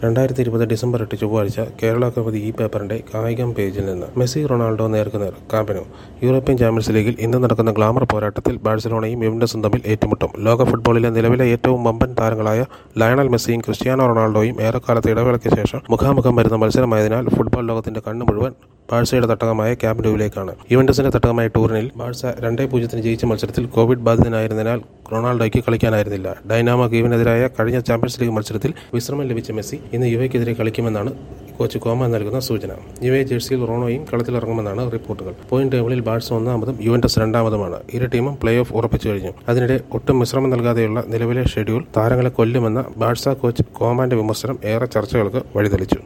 രണ്ടായിരത്തി ഇരുപത് ഡിസംബർ എട്ട് ചൊവ്വാഴ്ച കേരള കൗമുദി ഈ പേപ്പറിന്റെ കായികം പേജിൽ നിന്ന് മെസ്സി റൊണാൾഡോ നേർക്കുനേർ കാമ്പനോ യൂറോപ്യൻ ചാമ്പ്യൻസ് ലീഗിൽ ഇന്ന് നടക്കുന്ന ഗ്ലാമർ പോരാട്ടത്തിൽ ബാഴ്സലോണയും യുവന്റസും തമ്മിൽ ഏറ്റുമുട്ടും ലോക ഫുട്ബോളിലെ നിലവിലെ ഏറ്റവും വമ്പൻ താരങ്ങളായ ലയണൽ മെസ്സിയും ക്രിസ്ത്യാനോ റൊണാൾഡോയും ഏറെക്കാലത്തെ ഇടവേളയ്ക്ക് ശേഷം മുഖാമുഖം വരുന്ന മത്സരമായതിനാൽ ഫുട്ബോൾ ലോകത്തിന്റെ കണ്ണു മുഴുവൻ ബാഴ്സയുടെ തട്ടകമായ ക്യാമ്പ് ന്യൂവിലേക്കാണ് യുവന്റസിന്റെ തട്ടകമായ ടൂറിനിൽ ബാഴ്സ രണ്ടേ പൂജ്യത്തിന് ജയിച്ച മത്സരത്തിൽ കോവിഡ് ബാധിതനായിരുന്നതിനാൽ റൊണാൾഡോയ്ക്ക് കളിക്കാനായിരുന്നില്ല ഡൈനാമോ കീവിനെതിരായ കഴിഞ്ഞ ചാമ്പ്യൻസ് ലീഗ് മത്സരത്തിൽ വിശ്രമം ലഭിച്ച മെസ്സി ഇന്ന് യുവയ്ക്കെതിരെ കളിക്കുമെന്നാണ് കോച്ച് കോമ നൽകുന്ന സൂചന യുവെ ജേഴ്സിയിൽ റോണോയും കളത്തിലിറങ്ങുമെന്നാണ് റിപ്പോർട്ടുകൾ പോയിന്റ് ടേബിളിൽ ബാഴ്സ ഒന്നാമതും യുവന്റസ് രണ്ടാമതുമാണ് ഇരു ടീമും പ്ലേ ഓഫ് ഉറപ്പിച്ചു കഴിഞ്ഞു അതിനിടെ ഒട്ടും വിശ്രമം നൽകാതെയുള്ള നിലവിലെ ഷെഡ്യൂൾ താരങ്ങളെ കൊല്ലുമെന്ന ബാഴ്സ കോച്ച് കോമാന്റെ വിമർശനം ഏറെ ചർച്ചകൾക്ക് വഴിതെളിച്ചു